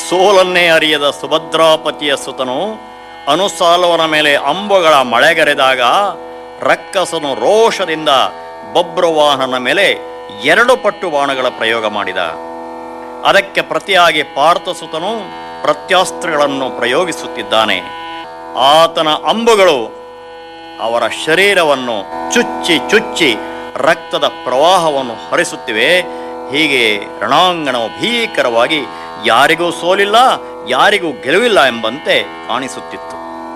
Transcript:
ಸೋಲನ್ನೇ ಅರಿಯದ ಸುಭದ್ರಾಪತಿಯ ಸುತನು ಅನುಸಾಲವನ ಮೇಲೆ ಅಂಬುಗಳ ಮಳೆಗರೆದಾಗ ರಕ್ಕಸನು ರೋಷದಿಂದ ಬಬ್ರುವಾಹನ ಮೇಲೆ ಎರಡು ಪಟ್ಟು ಬಾಣಗಳ ಪ್ರಯೋಗ ಮಾಡಿದ ಅದಕ್ಕೆ ಪ್ರತಿಯಾಗಿ ಪಾರ್ಥಸುತನು ಪ್ರತ್ಯಾಸ್ತ್ರಗಳನ್ನು ಪ್ರಯೋಗಿಸುತ್ತಿದ್ದಾನೆ ಆತನ ಅಂಬುಗಳು ಅವರ ಶರೀರವನ್ನು ಚುಚ್ಚಿ ಚುಚ್ಚಿ ರಕ್ತದ ಪ್ರವಾಹವನ್ನು ಹರಿಸುತ್ತಿವೆ ಹೀಗೆ ರಣಾಂಗಣವು ಭೀಕರವಾಗಿ ಯಾರಿಗೂ ಸೋಲಿಲ್ಲ ಯಾರಿಗೂ ಗೆಲುವಿಲ್ಲ ಎಂಬಂತೆ ಕಾಣಿಸುತ್ತಿತ್ತು